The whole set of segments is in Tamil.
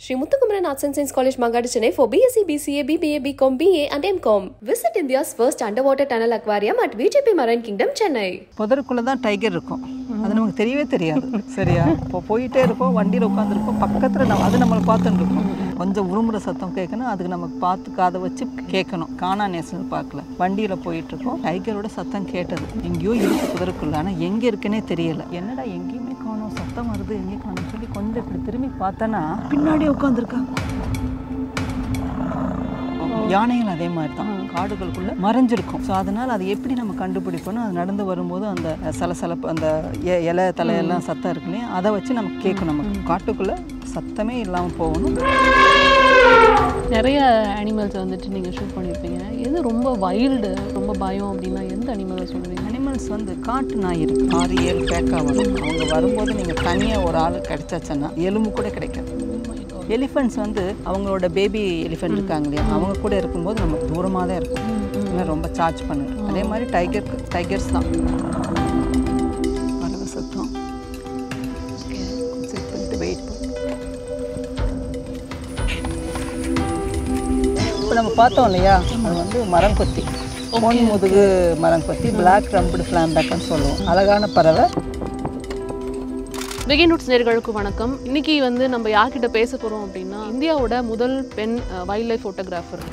Sri Muthukumaran Arts and Science College, Magadi, Chennai for BSc, BCA, BBA, BCom, BA and MCom. Visit India's first underwater tunnel aquarium at VGP Marine Kingdom, Chennai. புதருக்குள்ளே தான் டைகர் இருக்கும் அது நமக்கு தெரியவே தெரியாது சரியா இப்போ போயிட்டே இருப்போம் வண்டியில் உட்காந்துருப்போம் பக்கத்தில் நம்ம அது நம்மளை பார்த்துட்டு இருக்கோம் கொஞ்சம் உருமுற சத்தம் கேட்கணும் அதுக்கு நமக்கு பார்த்து காதை வச்சு கேட்கணும் காணா நேஷனல் பார்க்கல வண்டியில் போயிட்டு இருக்கோம் டைகரோட சத்தம் கேட்டது எங்கேயோ இருக்கு புதருக்குள்ள ஆனால் எங்கே இருக்குன்னே தெரியல என்னடா எங்கேயுமே காணோம் சத்தம் வருது எங்கேயும் காணோம் சொல்லி கொஞ்சம் இப்படி திரும்பி பார்த்தேன்னா பின்னாடி உட்காந்துருக்காங்க யானைகள் அதே மாதிரி தான் காடுகளுக்குள்ள மறைஞ்சிருக்கும் ஸோ அதனால் அது எப்படி நம்ம கண்டுபிடிப்போம்னா அது நடந்து வரும்போது அந்த சலசலப்பு அந்த எ- இலை தலையெல்லாம் சத்தம் இருக்கு இல்லையா அதை வச்சு நமக்கு கேட்கும் நமக்கு காட்டுக்குள்ள சத்தமே இல்லாமல் போகணும் நிறைய அனிமல்ஸ் வந்துட்டு நீங்கள் ஷூட் பண்ணியிருப்பீங்க எது ரொம்ப வைல்டு ரொம்ப பயம் அப்படின்னா எந்த அனிமலை சொல்லுவீங்க அனிமல்ஸ் வந்து காட்டு நாய் இருக்கு ஆறு ஏழு பேக்காக வரும் அவங்க வரும்போது நீங்கள் தனியாக ஒரு ஆள் கிடைச்சாச்சுன்னா எலும்பு கூட கிடைக்காது எலிஃபெண்ட்ஸ் வந்து அவங்களோட பேபி எலிஃபெண்ட் இருக்காங்க இல்லையா அவங்க கூட இருக்கும்போது நம்ம தூரமாக தான் இருக்கும் ஏன்னா ரொம்ப சார்ஜ் பண்ணிடும் அதே மாதிரி டைகர் டைகர்ஸ் தான் பறவை சத்தம் செக் பண்ணிட்டு வெயிட் இப்போ நம்ம பார்த்தோம் இல்லையா அது வந்து மரம் கொத்தி பொன் முதுகு மரம் கொத்தி பிளாக் ரம்புடு ஃப்ளாம்பேக்கன்னு சொல்லுவோம் அழகான பறவை வெகை நூட்ஸ் நேர்களுக்கு வணக்கம் இன்னைக்கு வந்து நம்ம யார்கிட்ட பேச போகிறோம் அப்படின்னா இந்தியாவோட முதல் பெண் wildlife photographer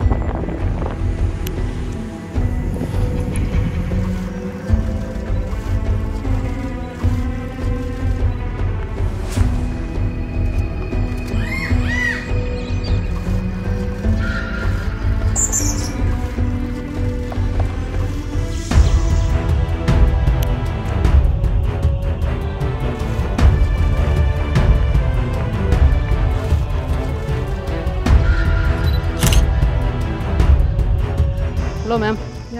hello ma'am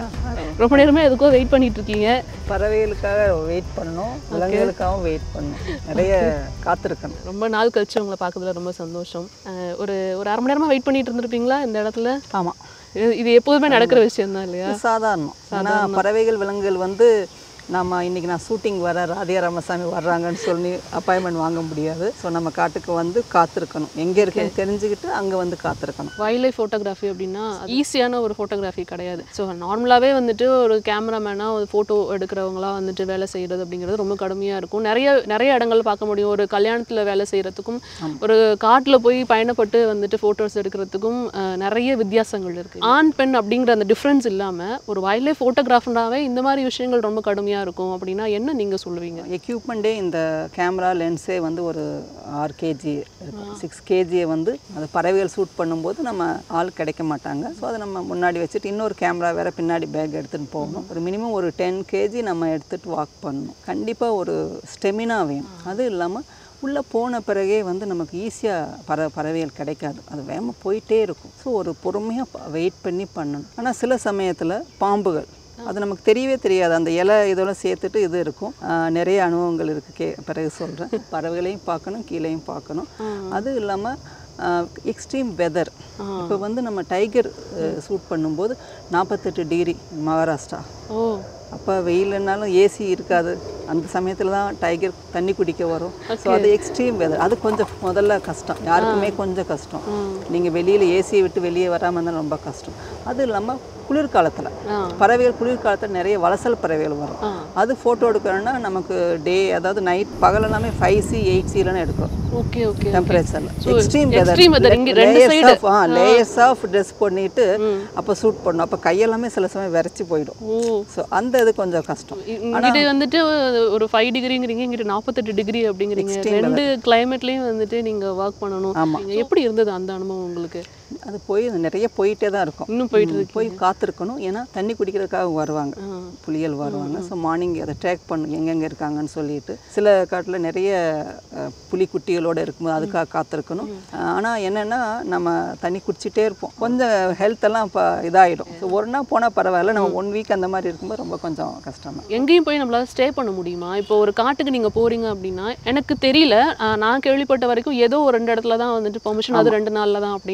ரொம்ப நேரமே எதுக்கோ வெயிட் பண்ணிட்டு இருக்கீங்க பறவைகளுக்காக வெயிட் பண்ணணும் விலங்குகளுக்காகவும் வெயிட் பண்ணணும் நிறைய காத்திருக்கணும் ரொம்ப நாள் கழிச்சு உங்களை பார்க்கறதுல ரொம்ப சந்தோஷம் அஹ், ஒரு ஒரு அரை மணி நேரமா வெயிட் பண்ணிட்டு இருந்திருப்பீங்களா இந்த இடத்துல ஆமாம் இது- இது எப்போதுமே நடக்கிற விஷயம் தான் இல்லையா இது சாதாரணம் ஏன்னா பறவைகள் விலங்குகள் வந்து நம்ம இன்னைக்கு நான் ஷூட்டிங் வர ராதியா ராமசாமி வர்றாங்கன்னு சொல்லி அப்பாயின்மெண்ட் வாங்க முடியாது ஸோ நம்ம காட்டுக்கு வந்து காத்திருக்கணும் எங்கே இருக்குன்னு தெரிஞ்சுக்கிட்டு அங்கே வந்து காத்திருக்கணும் வைல்ட் லைஃப் ஃபோட்டோகிராஃபி அப்படின்னா ஈஸியான ஒரு ஃபோட்டோகிராஃபி கிடையாது ஸோ நார்மலாகவே வந்துட்டு ஒரு கேமராமேனாக ஒரு ஃபோட்டோ எடுக்கிறவங்களாம் வந்துட்டு வேலை செய்கிறது அப்படிங்கிறது ரொம்ப கடுமையாக இருக்கும் நிறைய நிறைய இடங்கள் பார்க்க முடியும் ஒரு கல்யாணத்தில் வேலை செய்கிறதுக்கும் ஒரு காட்டில் போய் பயணப்பட்டு வந்துட்டு ஃபோட்டோஸ் எடுக்கிறதுக்கும் அஹ், நிறைய வித்தியாசங்கள் இருக்குது ஆண் பெண் அப்படிங்கிற அந்த டிஃப்ரென்ஸ் இல்லாமல் ஒரு வைல்ட் லைஃப் ஃபோட்டோகிராஃபராகவே இந்த மாதிரி விஷயங்கள் ரொம்ப கடுமையாக இருக்கும் அப்படின்னா என்ன நீங்கள் சொல்லுவீங்க எக்யூப்மெண்ட்டே இந்த கேமரா லென்ஸே வந்து ஒரு ஆறு கேஜி இருக்கும் சிக்ஸ் கேஜியை வந்து அது பறவைகள் ஷூட் பண்ணும்போது நம்ம ஆள் கிடைக்க மாட்டாங்க ஸோ அதை நம்ம முன்னாடி வச்சுட்டு இன்னொரு கேமரா வேற பின்னாடி பேக் எடுத்துகிட்டு போகணும் ஒரு மினிமம் ஒரு டென் கேஜி நம்ம எடுத்துகிட்டு வாக் பண்ணணும் கண்டிப்பாக ஒரு ஸ்டெமினா வேணும் அது இல்லாமல் உள்ளே போன பிறகே வந்து நமக்கு ஈஸியாக பற பறவைகள் கிடைக்காது அது வேகமாக போயிட்டே இருக்கும் ஸோ ஒரு பொறுமையாக வெயிட் பண்ணி பண்ணணும் ஆனால் சில சமயத்தில் பாம்புகள் அது நமக்கு தெரியவே தெரியாது அந்த இலை இதெல்லாம் சேர்த்துட்டு இது இருக்கும் ஆஹ் நிறைய அனுபவங்கள் இருக்குது கே பிறகு சொல்கிறேன் பறவைகளையும் பார்க்கணும் கீழேயும் பார்க்கணும் அது இல்லாமல் எக்ஸ்ட்ரீம் வெதர் இப்போ வந்து நம்ம டைகர் ஷூட் பண்ணும்போது நாற்பத்தெட்டு டிகிரி மகாராஷ்டிரா ஓ அப்போ வெயில்னாலும் ஏசி இருக்காது அந்த சமயத்தில் தான் டைகர் தண்ணி குடிக்க வரும் ஸோ அது எக்ஸ்ட்ரீம் வெதர் அது கொஞ்சம் முதல்ல கஷ்டம் யாருக்குமே கொஞ்சம் கஷ்டம் நீங்கள் வெளியில் ஏசியை விட்டு வெளியே வராமல் இருந்தால் ரொம்ப கஷ்டம் அது இல்லாமல் குளிர்காலத்தில் ஆ. பறவைகள் குளிர்காலத்தில் நிறைய வலசல் பறவைகள் வரும் ஆ. அது ஃபோட்டோ எடுக்கணும்னா நமக்கு டே அதாவது நைட் பகல் எல்லாமே ஃபைவ் சி எயிட் சிலன்னு எடுக்கிறோம் ஓகே ஓகே டெம்பரேச்சரில் So, எக்ஸ்ட்ரீம் extreme weather. இங்க ரெண்டு layers side. Of ah layers of dress பண்ணிட்டு அப்போ ஷூட் பண்ணணும் அப்போ கையெல்லாமே சில சமயம் விரைச்சி போயிடும் ஓ ஸோ அந்த இது கொஞ்சம் கஷ்டம் இங்கிட்ட வந்துட்டு ஒரு ஃபைவ் டிகிரிங்கிறீங்க இங்கிட்ட நாற்பத்தெட்டு டிகிரி அப்படிங்கிறீங்க ரெண்டு கிளைமேட்லயும் வந்துட்டு நீங்க ஒர்க் பண்ணணும் நீங்க எப்படி இருந்தது அந்த அனுபவம் உங்களுக்கு அது போய் நிறைய போயிட்டே தான் இருக்கும் இன்னும் போயிட்டு ம், போய் காத்திருக்கணும் ஏன்னா தண்ணி குடிக்கிறதுக்காக வருவாங்க புலிகள் வருவாங்க ஸோ மார்னிங் அதை ட்ராக் பண்ணும் எங்கெங்கே இருக்காங்கன்னு சொல்லிட்டு சில காட்டில் நிறைய அஹ், புலிக்குட்டிகளோட இருக்கும்போது அதுக்காக காத்திருக்கணும் ஆனால் என்னென்னா நம்ம தண்ணி குடிச்சிட்டே இருப்போம் கொஞ்சம் ஹெல்த் எல்லாம் இப்போ இதாகிடும் ஸோ ஒரு நாள் போனால் பரவாயில்ல நம்ம ஒன் வீக் அந்த மாதிரி இருக்கும்போது ரொம்ப கொஞ்சம் கஷ்டம் தான் எங்கேயும் போய் நம்மளால ஸ்டே பண்ண முடியுமா இப்போ ஒரு காட்டுக்கு நீங்க போறீங்க அப்படின்னா எனக்கு தெரியல ஆஹ் நான் கேள்விப்பட்ட வரைக்கும் ஏதோ ஒரு ரெண்டு இடத்துல தான் வந்துட்டு பெர்மிஷன் அது ரெண்டு நாள்ல தான் அப்படின்னு நான் கேள்விப்பட்டேன்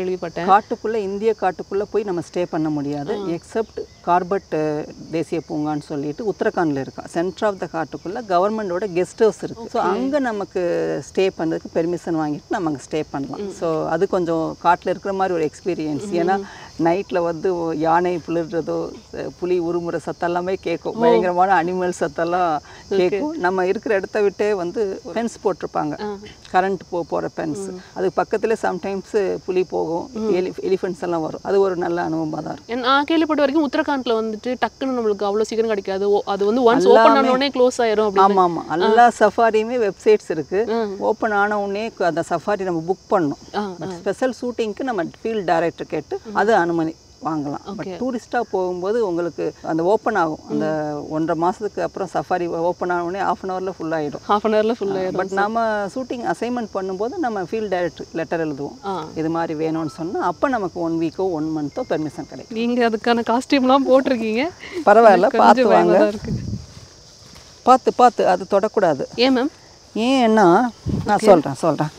கேள்விப்பட்டேன் காட்டுக்குள்ள இந்திய காட்டுக்குள்ள போய் நம்ம ஸ்டே பண்ண முடியாது எக்ஸப்ட் கார்பட் அஹ், தேசிய பூங்கான்னு சொல்லிட்டு உத்தரகாண்ட்ல இருக்கா சென்டர் ஆஃப் த காட்டுக்குள்ள கவர்மெண்டோட கெஸ்ட் ஹவுஸ் இருக்கு ஸோ அங்க நமக்கு ஸ்டே பண்றதுக்கு பெர்மிஷன் வாங்கிட்டு நம்ம அங்கே ஸ்டே பண்ணலாம் ஸோ அது கொஞ்சம் காட்டுல இருக்கிற மாதிரி ஒரு எக்ஸ்பீரியன்ஸ் ஏன்னா நைட்ல வந்து யானை புளிர்றதோ அஹ், புலி உருமுறை சத்தம் எல்லாமே கேட்கும் பயங்கரமான அனிமல் சத்தம்லாம் கேட்கும் நம்ம இருக்கிற இடத்த விட்டே வந்து ஃபென்ஸ் போட்டிருப்பாங்க கரண்ட் போ போகிற ஃபென்ஸ் அது பக்கத்துல சம்டைம்ஸ் புலி போகும் எலி எலிஃபென்ட்ஸ் எல்லாம் வரும் அது ஒரு நல்ல அனுபவமாக தான் இருக்கும் என் நான் கேள்விப்பட்ட வரைக்கும் உத்தரகாண்ட்ல வந்துட்டு டக்குன்னு நம்மளுக்கு அவ்வளோ சீக்கிரம் கிடைக்காது ஓ, அது வந்து ஒன்ஸ் ஓப்பன் ஆன உடனே க்ளோஸ் ஆயிரும் அப்படின்னு ஆமா ஆமா எல்லா சஃபாரியுமே வெப்சைட்ஸ் இருக்கு ஓப்பன் ஆன உடனே கு- அந்த சஃபாரி நம்ம புக் பண்ணணும் பட் ஸ்பெஷல் ஷூட்டிங்க்கு நம்ம ஃபீல்ட் டைரக்டர் கேட்டு அது அனுமதி வாங்கலாம் பட் டூரிஸ்டாக போகும்போது உங்களுக்கு அந்த ஓப்பன் ஆகும் அந்த ஒன்றரை மாசத்துக்கு அப்புறம் சஃபாரி ஓப்பன் ஆன உடனே ஆஃப் அன் ஹவரில் ஃபுல் ஆயிடும் ஹாஃப் அன் ஹவர்ல ஃபுல் ஆயிரும் பட் நம்ம ஷூட்டிங் அசைன்மெண்ட் பண்ணும்போது நம்ம ஃபீல்ட் டைரக்டர் லெட்டர் எழுதுவோம் ஆ. இது மாதிரி வேணும்னு சொன்னா அப்போ நமக்கு ஒன் வீக்கோ ஒன் மந்த்தோ பெர்மிஷன் கிடைக்கும் நீங்க அதுக்கான காஸ்டியூம்லாம் போட்டிருக்கீங்க பரவாயில்ல கொஞ்சம் பார்த்து வாங்க பயமா தான் இருக்கு பார்த்து பார்த்து அது தொடக்கூடாது ஏன் மேம் ஏன்னா நான் சொல்கிறேன் சொல்கிறேன்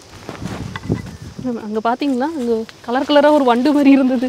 மேம் அங்க பாத்தீங்களா அங்க கலர் கலரா ஒரு வண்டு மாதிரி இருந்தது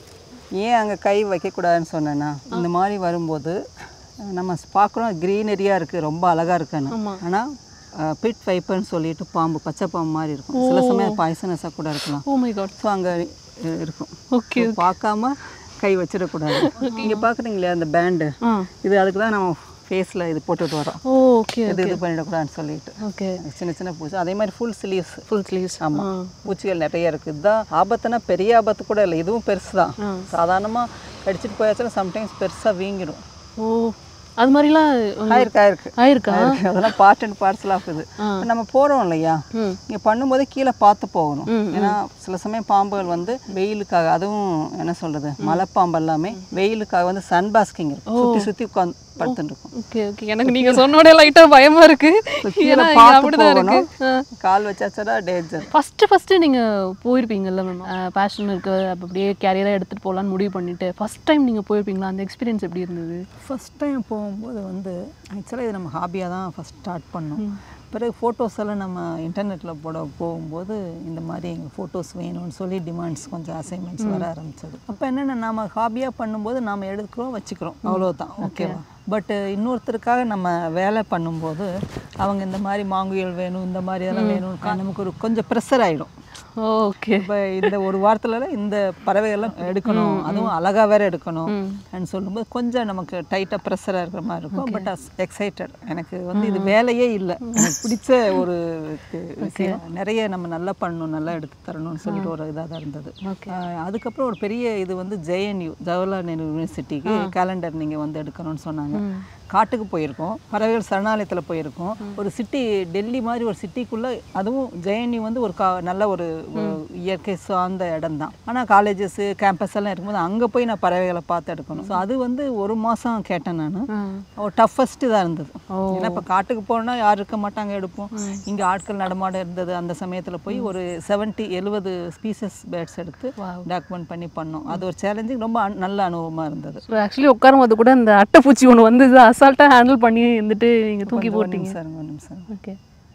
ஏன் அங்கே கை வைக்கக்கூடாதுன்னு சொன்னேன்னா இந்த மாதிரி வரும்போது அஹ், நம்ம பார்க்குறோம் க்ரீனரியாக இருக்குது ரொம்ப அழகாக இருக்குன்னு ஆனால் பிட் வைப்பர்னு சொல்லிட்டு பாம்பு பச்சை பாம்பு மாதிரி இருக்கும் சில சமயம் பாய்சனஸாக கூட இருக்கலாம் ஓ மை காட் ஸோ அங்கே இருக்கும் ஓகே So, பார்க்காம கை வச்சிடக்கூடாது இங்கே பார்க்குறீங்களே அந்த பேண்டு ஆ இது அதுக்கு தான் நம்ம ஃபேஸில் இது போட்டுட்டு வரோம் ஓ ஓகே இது இது பண்ணிடக்கூடாதுன்னு சொல்லிட்டு ஓகே சின்ன சின்ன பூச்சி அதே மாதிரி ஃபுல் ஸ்லீவ்ஸ் ஃபுல் ஸ்லீவ்ஸ் ஆமாம் பூச்சிகள் நிறைய இருக்குது இதுதான் ஆபத்துனா பெரிய ஆபத்து கூட இல்லை இதுவும் பெருசு தான் சாதாரணமாக கடிச்சிட்டு போயாச்சுன்னா சம்டைம்ஸ் பெருசாக வீங்கிடும் ஓ அது மாதிரிலாம் ஆயிருக்கு ஆயிருக்கு ஆயிருக்கா ஆயிருக்கு. அதெல்லாம் பார்ட் அண்ட் பார்சல் ஆஃப் இது இப்ப நம்ம போகிறோம் இல்லையா இங்கே பண்ணும்போது கீழே பார்த்து போகணும் ஏன்னா சில சமயம் பாம்புகள் வந்து வெயிலுக்காக அதுவும் என்ன சொல்றது மலைப்பாம்பு எல்லாமே வெயிலுக்காக வந்து சன் பாஸ்கிங் இருக்கும் சுற்றி சுற்றி உட்காந்து படுத்துட்டு இருக்கும் ஓகே ஓகே எனக்கு நீங்க சொன்னோட லைட்டா பயமா இருக்கு So, கீழே ஏன்னா இங்க பார்த்து அப்படிதான் இருக்கு போகணும் கால் வச்சாச்சா டேஞ்சர் ஃபர்ஸ்ட் ஃபர்ஸ்ட் நீங்க போயிருப்பீங்கல்ல மேம் பேஷன் இருக்கு அப்ப அப்படியே கேரியரா எடுத்துட்டு போலாம்னு முடிவு பண்ணிட்டு ஃபர்ஸ்ட் டைம் நீங்க போயிருப்பீங்களா அந்த எக்ஸ்பீரியன்ஸ் எப்படி இருந்தது ஃபஸ்ட் டைம் போகும்போது வந்து ஆக்சுவலாக இது நம்ம ஹாபியாக தான் ஃபஸ்ட் ஸ்டார்ட் பண்ணோம் பிறகு ஃபோட்டோஸ் எல்லாம் நம்ம இன்டர்நெட்டில் போட போகும்போது இந்த மாதிரி எங்கள் ஃபோட்டோஸ் வேணும்னு சொல்லி டிமாண்ட்ஸ் கொஞ்சம் அசைன்மெண்ட்ஸ் வர ஆரம்பிச்சது அப்போ என்னென்ன நாம ஹாபியாக பண்ணும்போது நாம் எடுக்கிறோம் வச்சுக்கிறோம் அவ்வளோதான் ஓகேவா பட் இன்னொருத்தருக்காக நம்ம வேலை பண்ணும்போது அவங்க இந்த மாதிரி மாங்குயில் வேணும் இந்த மாதிரி இதெல்லாம் வேணும் நமக்கு ஒரு கொஞ்சம் ப்ரெஷர் ஆகிடும் ஓகே இப்போ இந்த ஒரு வாரத்துல இந்த பறவைகள்லாம் எடுக்கணும் அதுவும் அழகா வேற எடுக்கணும் அப்படின்னு சொல்லும்போது கொஞ்சம் நமக்கு டைட்டாக ப்ரெஷராக இருக்கிற மாதிரி இருக்கும் பட் எக்ஸைட்டட் எனக்கு வந்து இது வேலையே இல்லை எனக்கு பிடிச்ச ஒரு கு- விஷயம் நிறைய நம்ம நல்லா பண்ணணும் நல்லா எடுத்து தரணும்னு சொல்லிட்டு ஒரு இதாக தான் இருந்தது ஆஹ் அதுக்கப்புறம் ஒரு பெரிய இது வந்து ஜேஎன்யூ ஜவஹர்லால் நேரு யூனிவர்சிட்டிக்கு கேலண்டர் நீங்கள் வந்து எடுக்கணும்னு சொன்னாங்க காட்டுக்கு போயிருக்கோம் பறவைகள் சரணாலயத்தில் போயிருக்கோம் ஒரு சிட்டி டெல்லி மாதிரி ஒரு சிட்டிக்குள்ளே அதுவும் ஜெயன்யூ வந்து ஒரு கா நல்ல ஒரு ஒரு இயற்கை சார்ந்த இடம் தான் ஆனால் காலேஜஸ் கேம்பஸ் எல்லாம் இருக்கும்போது அங்கே போய் நான் பறவைகளை பார்த்து எடுக்கணும் ஸோ அது வந்து ஒரு மாதம் கேட்டேன் நான் ஒரு டஃபஸ்ட் இதாக இருந்தது ஏன்னா இப்போ காட்டுக்கு போனால் யாரும் இருக்க மாட்டாங்க எடுப்போம் இங்கே ஆட்கள் நடமாட இருந்தது அந்த சமயத்தில் போய் ஒரு செவன்ட்டி எழுபது ஸ்பீசஸ் பேர்ட்ஸ் எடுத்து டாக்குமெண்ட் பண்ணி பண்ணோம் அது ஒரு சேலஞ்சிங் ரொம்ப அனு- நல்ல அனுபவமாக இருந்தது ஸோ ஆக்சுவலி உட்காரும் போது கூட இந்த அட்டைப்பூச்சி ஒன்று வந்து அசால்ட்டாக ஹேண்டில் பண்ணி வந்துட்டு நீங்கள் தூக்கி கொஞ்சம் ஒரு போட்டீங்க நிமிஷம் ஒரு நிமிஷம் ஓகே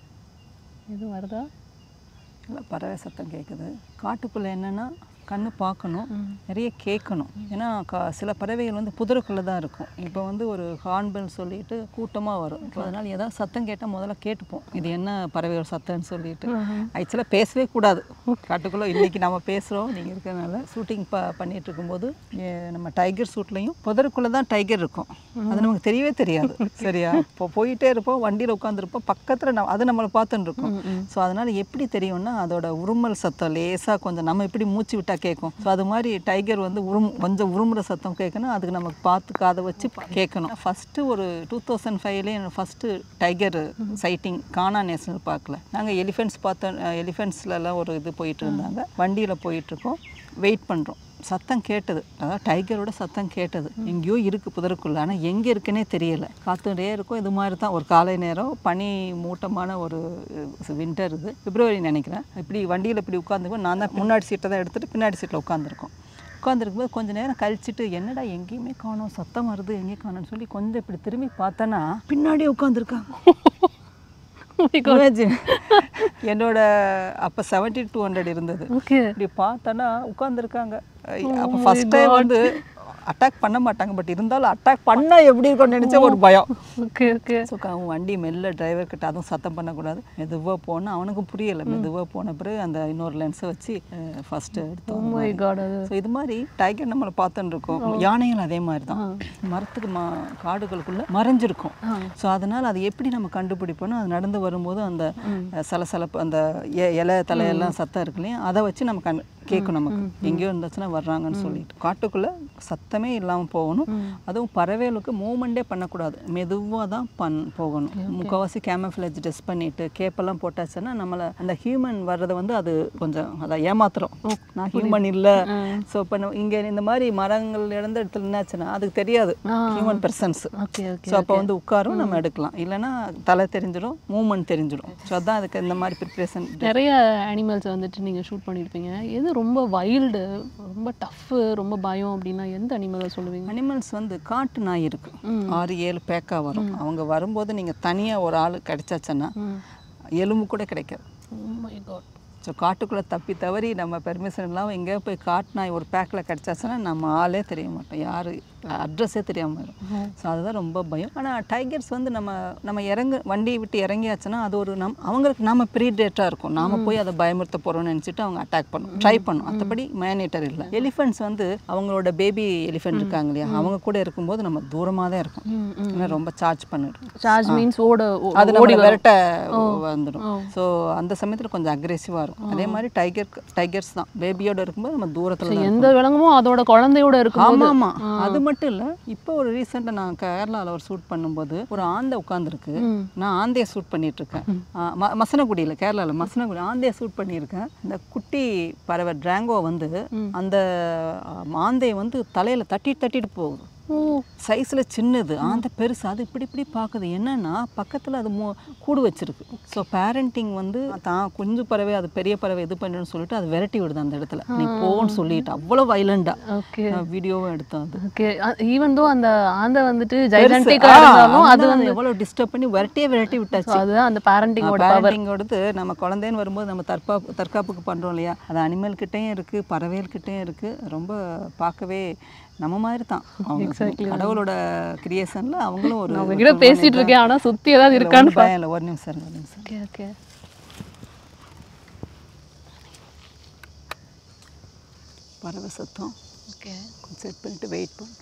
எதுவும் வருதா இல்லை பறவை சத்தம் கேட்குது காட்டுக்குள்ளே என்னென்னா கண்ணு பார்க்கணும் நிறைய கேட்கணும் ஏன்னா கா சில பறவைகள் வந்து புதருக்குள்ளே தான் இருக்கும் இப்போ வந்து ஒரு ஹார்ன்பெல் சொல்லிட்டு கூட்டமாக வரும் இப்போ அதனால் ஏதாவது சத்தம் கேட்டால் முதல்ல கேட்டுப்போம் இது என்ன பறவைகள் சத்தம்னு சொல்லிட்டு ஆக்சுவலாக பேசவே கூடாது காட்டுக்குள்ளே இன்றைக்கி நம்ம பேசுகிறோம் நீங்கள் இருக்கிறனால ஷூட்டிங் ப பண்ணிட்டு இருக்கும்போது ஏ, நம்ம டைகர் ஷூட்லேயும் புதருக்குள்ளே தான் டைகர் இருக்கும் அது நமக்கு தெரியவே தெரியாது சரியா இப்போ போயிட்டே இருப்போம் வண்டியில் உட்காந்துருப்போம் பக்கத்தில் நம்ம அது நம்மளை பார்த்துட்டு இருக்கோம் ஸோ அதனால் எப்படி தெரியும்னா அதோட உருமல் சத்தம் லேசாக கொஞ்சம் நம்ம எப்படி மூச்சு விட்டா கேட்கும் ஸோ அது மாதிரி டைகர் வந்து உரும் கொஞ்சம் உருமுற சத்தம் கேட்கணும் அதுக்கு நமக்கு பார்த்து காதை வச்சு கேட்கணும் ஃபஸ்ட்டு ஒரு டூ தௌசண்ட் ஃபைவ்லேயே என்னோட first tiger sighting Kanha national பார்க்கில் நாங்கள் எலிஃபென்ட்ஸ் பார்த்தோம் எலிஃபென்ட்ஸ்லலாம் ஒரு இது போயிட்டு இருந்தாங்க வண்டியில் போயிட்டுருக்கோம் வெயிட் பண்ணுறோம் சத்தம் கேட்டது அதாவது டைகரோட சத்தம் கேட்டது எங்கேயோ இருக்குது புதருக்குள்ள ஆனால் எங்கே இருக்குன்னே தெரியல காத்துட்டே இருக்கும் இது மாதிரி தான் ஒரு காலை நேரம் பனி மூட்டமான ஒரு வின்டர் இது பிப்ரவரி நினைக்கிறேன் இப்படி வண்டியில் இப்படி உட்காந்துருக்கோம் நான் தான் முன்னாடி சீட்டை தான் எடுத்துகிட்டு பின்னாடி சீட்டில் உட்காந்துருக்கோம் உட்காந்துருக்கும்போது கொஞ்ச நேரம் கழிச்சிட்டு என்னடா எங்கேயுமே காணோம் சத்தம் வருது எங்கேயும் காணோம்னு சொல்லி கொஞ்சம் இப்படி திரும்பி பார்த்தேன்னா பின்னாடியே உட்காந்துருக்காங்க Imagine. என்னோட அப்போ செவன்ட்டி டூ ஹண்ட்ரட் இருந்தது ஓகே இப்படி பார்த்தோன்னா உட்காந்துருக்காங்க அப்போ ஃபர்ஸ்ட் டைம் வந்து அட்டாக் பண்ண மாட்டாங்க பட் இருந்தாலும் அட்டாக் பண்ணா எப்படி இருக்கும்னு நினைச்ச ஒரு பயம் ஓகே ஓகே ஸோ அவன் வண்டி மெல்ல டிரைவர் கிட்ட அதுவும் சத்தம் பண்ணக்கூடாது மெதுவாக போனால் அவனுக்கும் புரியலை மெதுவாக போன பிறகு அந்த இன்னொரு லென்ஸை வச்சு ஃபஸ்ட்டு எடுத்தோம் மை காட் அது ஸோ இது மாதிரி டைகர் நம்மளை பார்த்துன்னு இருக்கோம் யானைகள் அதே மாதிரி தான் மரத்துக்கு மா காடுகளுக்குள்ள மறைஞ்சிருக்கும் ஸோ அதனால் அது எப்படி நம்ம கண்டுபிடிப்போம்னா அது நடந்து வரும்போது அந்த அஹ், சலசலப்பு அந்த எ- இலை தலையெல்லாம் சத்தம் இருக்கு இல்லையா அதை வச்சு நம்ம கண் கேட்கும் நமக்கு எங்கேயோ இருந்துச்சுன்னா வர்றாங்கன்னு சொல்லிட்டு காட்டுக்குள்ள சத்தமே இல்லாமல் போகணும் அதுவும் பறவைகளுக்கு மூமெண்டே பண்ணக்கூடாது மெதுவாக தான் பண் போகணும் முக்கால்வாசி கேமஃப்ளேஜ் டெஸ்ட் பண்ணிட்டு கேப்பெல்லாம் போட்டாச்சுன்னா நம்மளை அந்த ஹியூமன் வர்றதை வந்து அது கொஞ்சம் அதை ஏமாத்துறோம் நான் ஹியூமன் இல்லை ஸோ இப்போ இங்கே இந்த மாதிரி மரங்கள் இழந்த இடத்துல என்னாச்சுன்னா அதுக்கு தெரியாது human persons okay okay so அப்போ வந்து உட்காரும் நம்ம எடுக்கலாம் இல்லைன்னா தலை தெரிஞ்சிடும் மூமெண்ட் தெரிஞ்சிடும் ஸோ அதான் அதுக்கு இந்த மாதிரி ப்ரிப்ரேஷன் நிறைய அனிமல்ஸ் வந்துட்டு நீங்கள் ஷூட் பண்ணியிருப்பீங்க எது ரொம்ப வைல்டு ரொம்ப டஃப்பு ரொம்ப பயம் அப்படின்னா எந்த அனிமலை சொல்லுவீங்க அனிமல்ஸ் வந்து காட்டு நாய் இருக்கு ஆறு ஏழு பேக்கா வரும் அவங்க வரும்போது நீங்க தனியா ஒரு ஆள் கிடைச்சாச்சுன்னா எலும்பு கூட கிடைக்காது மை காட் ஸோ காட்டுக்குள்ளே தப்பி தவறி நம்ம பெர்மிஷன் இல்லாமல் எங்கேயோ போய் காட்டு நாய் ஒரு பேக்கில் கிடச்சாச்சுன்னா நம்ம ஆளே தெரிய மாட்டோம் யார் அட்ரஸே தெரியாமல் வரும் ஸோ அதுதான் ரொம்ப பயம் ஆனால் டைகர்ஸ் வந்து நம்ம நம்ம இறங்கு வண்டியை விட்டு இறங்கியாச்சுன்னா அது ஒரு நம் அவங்களுக்கு நாம ப்ரீடேட்டாக இருக்கும் நாம போய் அதை பயமுறுத்த போகிறோம்னு நினச்சிட்டு அவங்க அட்டாக் பண்ணும் ட்ரை பண்ணும் மற்றபடி மேனேட்டர் இல்லை எலிஃபென்ட்ஸ் வந்து அவங்களோட பேபி எலிஃபென்ட் இருக்காங்க இல்லையா அவங்க கூட இருக்கும்போது நம்ம தூரமாக தான் இருக்கும் ஏன்னா ரொம்ப சார்ஜ் பண்ணிடும் சார்ஜ் மீன்ஸ் ஓட ஓ- அது நம்ம விரட்ட வந்துடும் ஸோ அந்த சமயத்தில் கொஞ்சம் அக்ரெசிவாக இருக்கும் அதே மாதிரி டைகர் டைகர்ஸ் தான் பேபியோட இருக்கும்போது நம்ம தூரத்தில் தான் எந்த விலங்குமோ அதோட குழந்தையோட இருக்கும் ஆமா ஆமா அது மட்டும் இல்ல இப்போ ஒரு ரீசெண்டாக நான் கேரளால ஒரு ஷூட் பண்ணும்போது ஒரு ஆந்தை உட்காந்துருக்கு நான் ஆந்தையை ஷூட் பண்ணிட்டு இருக்கேன் ஆ, ம- மசனகுடியில கேரளால மசனகுடி ஆந்தையை ஷூட் பண்ணியிருக்கேன் இந்த குட்டி பறவை டிராங்கோ வந்து அந்த ஆ, ஆந்தையை வந்து தலையில தட்டிட்டு தட்டிட்டு போகுது ஓ சைஸில் சின்னது ஆந்த பெருசு அது இப்படி இப்படி பார்க்குது என்னன்னா பக்கத்தில் அது மூ கூடு வச்சிருக்கு ஸோ பேரண்டிங் வந்து தான் குஞ்சு பறவை அது பெரிய பறவை இது பண்ணுன்னு சொல்லிட்டு அது விரட்டி விடுது அந்த இடத்துல நீ போன்னு சொல்லிட்டு அவ்வளோ வைலண்டாக ஓகே நான் வீடியோவும் எடுத்தேன் அது ஓகே ஈவன் தோ அந்த ஆந்தை வந்துட்டு ஜைலண்டிக்கா இருந்தாலும் அது வந்து எவ்வளோ டிஸ்டர்ப் பண்ணி விரட்டியே விரட்டி விட்டாச்சு அதுதான் அந்த பேரண்டிங்கோட பேரண்டிங்கோடது நம்ம குழந்தைன்னு வரும்போது நம்ம தற்காப்பு தற்காப்புக்கு பண்ணுறோம் இல்லையா அது அனிமல் கிட்டேயும் இருக்குது பறவைகள் கிட்டேயும் இருக்குது ரொம்ப பார்க்கவே நம்ம மாதிரி தான் அவங்க கடவுளோட கிரியேஷனில் அவங்களும் ஒரு உங்ககிட்ட பேசிட்டு இருக்கேன் ஆனா சுத்தி ஏதாவது இல்ல, இருக்கான்னு ஒண்ணும் பயம் இல்லை ஒரு நிமிஷம் இருங்க, ஒரு நிமிஷம் ஓகே ஓகே பறவை சத்தம் ஓகே கொஞ்சம் செட் பண்ணிட்டு வெயிட் பண்ணு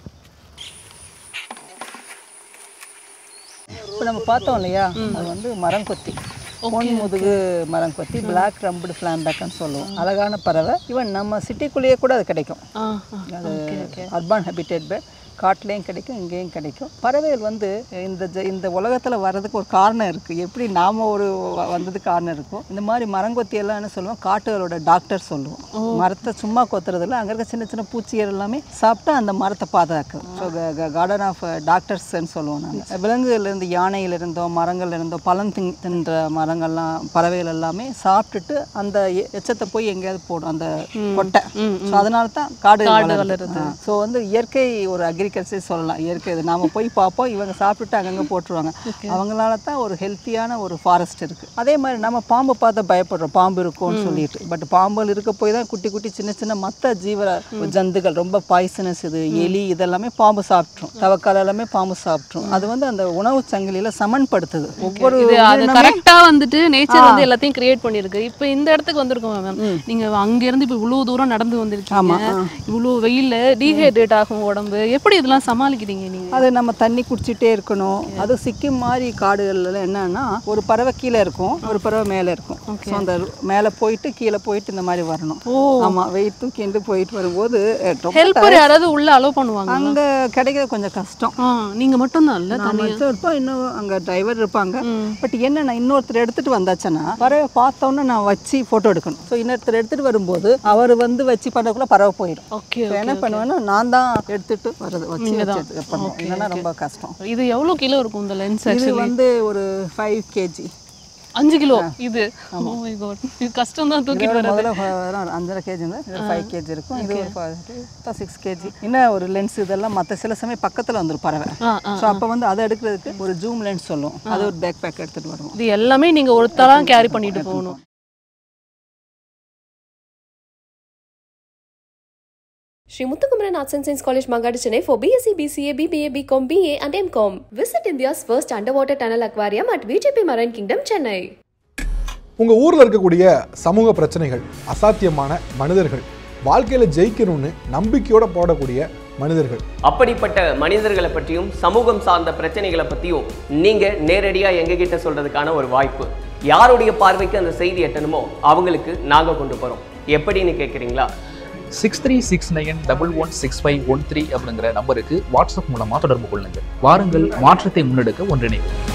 இப்போ நம்ம பார்த்தோம் இல்லையா அது வந்து மரங்கொத்தி பொன் முதுகு மரங்கொத்தி பிளாக் ரம்புடு ஃபிளாம்பேக்கன்னு சொல்லுவோம் அழகான பறவை ஈவன் நம்ம சிட்டிக்குள்ளேயே கூட அது கிடைக்கும் ஆ அது அர்பான் ஹேபிடேட் பேர்ட் காட்டுலேயும் கிடைக்கும் இங்கேயும் கிடைக்கும் பறவைகள் வந்து இந்த ஜ- இந்த உலகத்தில் வர்றதுக்கு ஒரு காரணம் இருக்குது எப்படி நாம் ஒரு வ- வந்ததுக்கு காரணம் இருக்கும் இந்த மாதிரி மரங்கொத்தி எல்லாம் என்ன சொல்லுவோம் காட்டுகளோட டாக்டர் சொல்லுவோம் மரத்தை சும்மா கொத்துறதில்ல அங்கே இருக்க சின்ன சின்ன பூச்சிகள் எல்லாமே சாப்பிட்டு அந்த மரத்தை பாதுகாக்கும் ஸோ கார்டன் ஆஃப் டாக்டர்ஸ்ன்னு சொல்லுவோம் நாங்கள் விலங்குகள்லேருந்து யானையிலிருந்தோ மரங்கள்ல இருந்தோ பழம் தின் தின்ற மரங்கள்லாம் பறவைகள் எல்லாமே சாப்பிட்டுட்டு அந்த எ- எச்சத்தை போய் எங்கேயாவது போடும் அந்த கொட்டை ஸோ அதனால தான் காடு வளருது ஸோ வந்து இயற்கை ஒரு அக்ரிகல்ச்சர் சொல்லலாம் இயற்கை இது நாம போய் பார்ப்போம் இவங்க சாப்பிட்டுட்டு அங்கங்கே போட்டுருவாங்க அவங்களால தான் ஒரு ஹெல்த்தியான ஒரு ஃபாரஸ்ட் இருக்கு அதே மாதிரி நம்ம பாம்பை பார்த்து பயப்படுறோம் பாம்பு இருக்கும்னு சொல்லிட்டு பட் பாம்புகள் இருக்க போய் தான் குட்டி குட்டி சின்ன சின்ன மற்ற ஜீவ ஜந்துகள் ரொம்ப பாய்சனஸ் இது எலி இதெல்லாமே பாம்பு சாப்பிட்ரும் தவக்கால் எல்லாமே பாம்பு சாப்பிட்ரும் அது வந்து அந்த உணவு சங்கிலியில சமன்படுத்துது ஒவ்வொரு இது அது உயிரினமே- கரெக்டா வந்துட்டு நேச்சர் வந்து எல்லாத்தையும் கிரியேட் பண்ணிருக்கு இப்போ இந்த இடத்துக்கு வந்திருக்கோம் மேம் நீங்க அங்க இருந்து இப்போ இவ்வளவு தூரம் நடந்து வந்திருக்கீங்க இவ்வளவு வெயில்ல டீஹைட்ரேட் ஆகும் உடம்பு எப்படி இதெல்லாம் சமாளிக்கிறீங்க நீங்க அது நம்ம தண்ணி குடிச்சிட்டே இருக்கணும் அது சிக்கிம் மாதிரி காடுகள்ல என்னன்னா ஒரு பறவை கீழே இருக்கும் ஒரு பறவை மேலே இருக்கும் ஸோ அந்த மேலே போயிட்டு கீழே போயிட்டு இந்த மாதிரி வரணும் ஆமா வெயிட் தூக்கிண்டு போயிட்டு வரும்போது அஹ், ரொம்ப ஹெல்ப்பர் யாராவது உள்ள அலோவ் பண்ணுவாங்க அங்க கிடைக்கிறது கொஞ்சம் கஷ்டம் ஆ நீங்க மட்டும் தான் இல்ல நாம இருப்போம் இன்னும் அங்க டிரைவர் இருப்பாங்க பட் என்னன்னா இன்னொருத்தர் எடுத்துட்டு வந்தாச்சுன்னா பறவை பார்த்தோன்னே நான் வச்சு போட்டோ எடுக்கணும் ஸோ இன்னொருத்தர் எடுத்துட்டு வரும்போது அவர் வந்து வச்சு பண்ணக்குள்ள பறவை போயிடும் ஓகே So என்ன பண்ணுவேன்னா நான் தான் எடுத்துட்டு வர்றது வச்சு வச்சு எடுத்து பண்ணுவோம் இல்லைன்னா ரொம்ப கஷ்டம் இது எவ்வளவு கிலோ இருக்கும் இந்த லென்ஸ் இது வந்து ஒரு ஃபைவ் கேஜி அஞ்சு கிலோ இது Oh my God. இது கஷ்டம் தான் தூக்கிட்டு இதோட வர முதல்ல வெறும் அஞ்சரை கேஜி இருந்தால் இது ஃபைவ் கேஜி இருக்கும் இது ஒரு சிக்ஸ் கேஜி இன்னும் ஒரு லென்ஸ் இதெல்லாம் மற்ற சில சமயம் பக்கத்தில் வந்துடும் பறவை ஆ, ஆ. ஸோ அப்போ வந்து அதை எடுக்கிறதுக்கு ஒரு ஜூம் லென்ஸ் சொல்லுவோம் அது ஒரு பேக் பேக் எடுத்துகிட்டு வருவோம் இது எல்லாமே நீங்க ஒருத்தரா கேரி பண்ணிட்டு போகணும் Sri Muthukumaran Arts and Science College, Magadi, Chennai for BSc, BCA, BBA, BCom, BA, and MCom. Visit India's first underwater tunnel aquarium at VJP Marine Kingdom, Chennai. உங்கள் ஊரில் இருக்கக்கூடிய சமூக பிரச்சனைகள் அசாத்தியமான மனிதர்கள் வாழ்க்கையில் ஜெயிக்கணும்னு நம்பிக்கையோட போடக்கூடிய மனிதர்கள் அப்படிப்பட்ட மனிதர்களை பற்றியும் சமூகம் சார்ந்த பிரச்சனைகளை பற்றியும் நீங்கள் நேரடியாக எங்ககிட்ட சொல்கிறதுக்கான ஒரு வாய்ப்பு யாருடைய பார்வைக்கு அந்த செய்தி எட்டணுமோ அவங்களுக்கு நாங்கள் கொண்டு போகிறோம் எப்படின்னு கேட்குறீங்களா six three six nine double one six five one three அப்படிங்கிற நம்பருக்கு வாட்ஸ்அப் மூலமாக தொடர்பு கொள்ளுங்கள் வாருங்கள் மாற்றத்தை முன்னெடுக்க ஒன்றிணைவோம்